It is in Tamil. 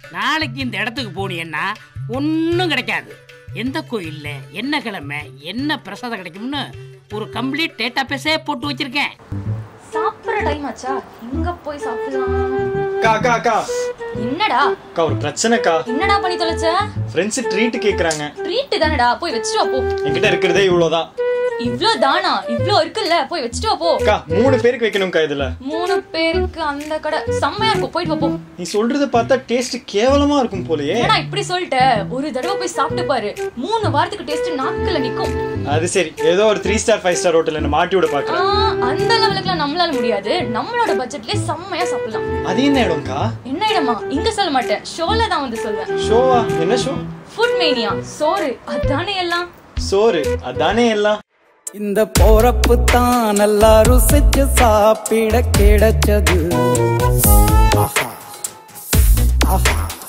நாளைக்கு இந்த இடத்துக்கு போனீங்கன்னா ஒன்றும் கிடைக்காது எந்த கோயில்ல என்ன கிழமை என்ன பிரசாதம் கிடைக்கும்னு ஒரு கம்ப்ளீட் டேட்டா பேஸே போட்டு வச்சிருக்கேன் சாப்பிடுற டைம் ஆச்சா எங்க போய் சாப்பிடலாம் அக்கா அக்கா அக்கா என்னடா அக்கா ஒரு பிரச்சனைக்கா என்னடா பண்ணி தொலைச்ச ஃப்ரெண்ட்ஸ் ட்ரீட் கேக்குறாங்க ட்ரீட் தானடா போய் வச்சுட்டு வா போ என்கிட்ட இருக்கிறதே இவ்வளவுதான் இவ்ளோ தானா இவ்ளோ இருக்குல்ல போய் வச்சுட்டு வா போ அக்கா மூணு பேருக்கு வைக்கணும்க்கா இதுல மூணு பேருக்கு அந்த கடை செம்மையா இருக்கும் போயிட்டு வா போ நீ சொல்றத பார்த்தா டேஸ்ட் கேவலமா இருக்கும் போலயே ஏன்னா இப்படி சொல்லிட்ட ஒரு தடவை போய் சாப்பிட்டு பாரு மூணு வாரத்துக்கு டேஸ்ட் நாக்குல நிக்கும் அது சரி ஏதோ ஒரு three star five star hotel என்ன மாட்டி விட ஆ, பாக்குறேன் அந்த லெவலுக்குலாம் நம்மளால முடியாது நம்மளோட பட்ஜெட்லயே செம்மையா சாப்பிடலாம் அது என்ன இடம்க்கா என்ன இடமா இங்க சொல்ல மாட்டேன் ஷோல தான் வந்து சொல்வேன் ஷோவா என்ன ஷோ ஃபுட் மேனியா சோறு அதானே எல்லாம் சோறு அதானே எல்லாம் இந்த போறப்பு தான் நல்லா ருசிச்சு சாப்பிட கிடைச்சது ஆஹா ஆஹா